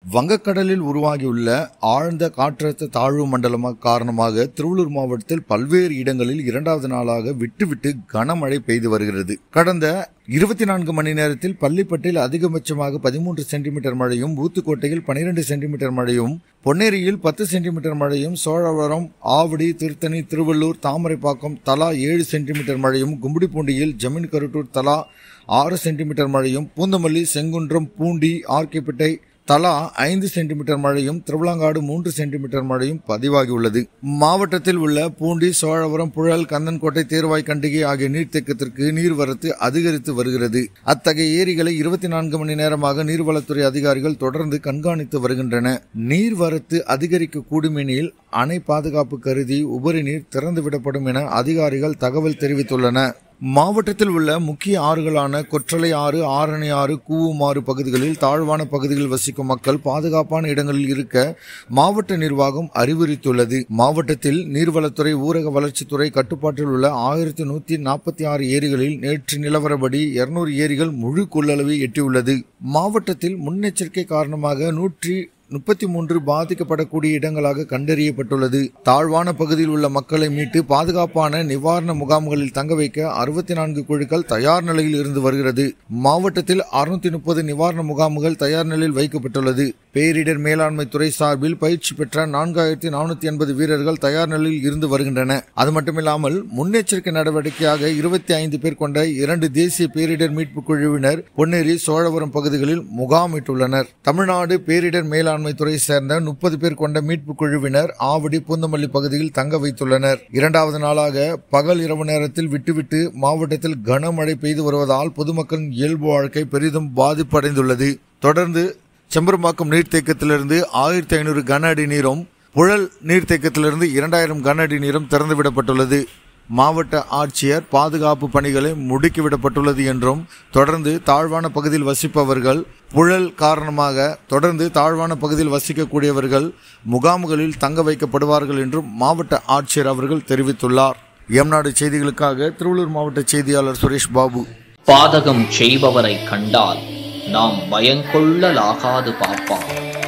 வங்கக்கடலில் உருவாகியுள்ள ஆழ்ந்த காற்றழுத்த தாழ்வு மண்டலம் காரணமாக திருவள்ளூர் மாவட்டத்தில் பல்வேறு இடங்களில் இரண்டாவது நாளாக விட்டுவிட்டு கனமழை பெய்து வருகிறது கடந்த இருபத்தி நான்கு மணி நேரத்தில் பள்ளிப்பட்டில் அதிகபட்சமாக பதிமூன்று சென்டிமீட்டர் மழையும் ஊத்துக்கோட்டையில் பனிரெண்டு சென்டிமீட்டர் மழையும் பொன்னேரியில் பத்து சென்டிமீட்டர் மழையும் சோழவரம் ஆவடி திருத்தணி திருவள்ளூர் தாமரைப்பாக்கம் தலா ஏழு சென்டிமீட்டர் மழையும் கும்படிப்பூண்டியில் ஜமீன் கருட்டூர் தலா ஆறு சென்டிமீட்டர் மழையும் பூந்தமல்லி செங்குன்றம் பூண்டி ஆர்கேப்பேட்டை தலா ஐந்து சென்டிமீட்டர் மழையும் திருவிழாங்காடு மூன்று சென்டிமீட்டர் மழையும் பதிவாகியுள்ளது மாவட்டத்தில் உள்ள பூண்டி சோழவரம் புழல் கந்தன்கோட்டை தேர்வாய் கண்டிகை ஆகிய நீர்த்தேக்கத்திற்கு நீர்வரத்து அதிகரித்து வருகிறது அத்தகைய ஏரிகளை இருபத்தி நான்கு மணி நேரமாக நீர்வளத்துறை அதிகாரிகள் தொடர்ந்து கண்காணித்து வருகின்றன நீர்வரத்து அதிகரிக்க கூடுமெனில் அணை பாதுகாப்பு கருதி உபரி நீர் திறந்துவிடப்படும் என அதிகாரிகள் தகவல் தெரிவித்துள்ளன மாவட்டத்தில் உள்ள முக்கிய ஆறுகளான கொற்றலை ஆறு ஆரணி ஆறு கூவுமாறு பகுதிகளில் தாழ்வான பகுதிகளில் வசிக்கும் மக்கள் பாதுகாப்பான இடங்களில் இருக்க மாவட்ட நிர்வாகம் அறிவுறுத்தியுள்ளது மாவட்டத்தில் நீர்வளத்துறை ஊரக வளர்ச்சித்துறை கட்டுப்பாட்டில் உள்ள ஆயிரத்தி நூத்தி நாற்பத்தி ஆறு ஏரிகளில் நேற்று நிலவரப்படி இருநூறு ஏரிகள் முழு கொள்ளளவை எட்டியுள்ளது மாவட்டத்தில் முன்னெச்சரிக்கை காரணமாக நூற்றி முப்பத்தி மூன்று பாதிக்கப்படக்கூடிய இடங்களாக கண்டறியப்பட்டுள்ளது தாழ்வான பகுதியில் உள்ள மக்களை மீட்டு பாதுகாப்பான நிவாரண முகாம்களில் தங்க வைக்க அறுபத்தி நான்கு குழுக்கள் தயார் நிலையில் இருந்து வருகிறது மாவட்டத்தில் அறுநூத்தி முப்பது நிவாரண முகாம்கள் தயார் நிலையில் வைக்கப்பட்டுள்ளது பேரிடர் மேலாண்மை துறை சார்பில் பயிற்சி பெற்ற நான்காயிரத்தி நானூத்தி எண்பது வீரர்கள் தயார் நிலையில் இருந்து வருகின்றன அது மட்டுமில்லாமல் முன்னெச்சரிக்கை நடவடிக்கையாக இருபத்தி ஐந்து பேர் கொண்ட இரண்டு தேசிய பேரிடர் மீட்பு குழுவினர் பொன்னேரி சோழபுரம் பகுதிகளில் முகாமிட்டுள்ளனர் தமிழ்நாடு பேரிடர் மேலாண்மை துறை சேர்ந்த முப்பது பேர் கொண்ட மீட்பு குழுவினர் ஆவடி பூந்தமல்லி பகுதியில் தங்க வைத்துள்ளனர் இரண்டாவது நாளாக பகல் இரவு நேரத்தில் விட்டுவிட்டு மாவட்டத்தில் கனமழை பெய்து வருவதால் பொதுமக்களின் இயல்பு வாழ்க்கை பெரிதும் பாதிப்படைந்துள்ளது தொடர்ந்து செம்பரம்பாக்கம் நீர்த்தேக்கத்திலிருந்து ஆயிரத்தி ஐநூறு கன அடி நீரும் புழல் நீர்த்தேக்கத்திலிருந்து இரண்டாயிரம் கன அடி நீரும் திறந்துவிடப்பட்டுள்ளது மாவட்ட ஆட்சியர் பாதுகாப்பு பணிகளை முடுக்கிவிடப்பட்டுள்ளது என்றும் தொடர்ந்து தாழ்வான பகுதியில் வசிப்பவர்கள் புழல் காரணமாக தொடர்ந்து தாழ்வான பகுதியில் வசிக்கக்கூடியவர்கள் முகாம்களில் தங்க வைக்கப்படுவார்கள் என்றும் மாவட்ட ஆட்சியர் அவர்கள் தெரிவித்துள்ளார் எம்நாடு செய்திகளுக்காக திருவள்ளூர் மாவட்ட செய்தியாளர் சுரேஷ் பாபு பாதகம் செய்பவரை கண்டால் நாம் பயங்கொள்ளலாகாது பாப்பா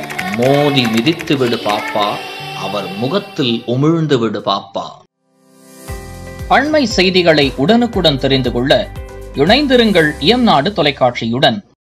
மோதி மிதித்து விடு பாப்பா அவர் முகத்தில் உமிழ்ந்து விடு பாப்பா அண்மை செய்திகளை உடனுக்குடன் தெரிந்து கொள்ள இணைந்திருங்கள் இயம்நாடு தொலைக்காட்சியுடன்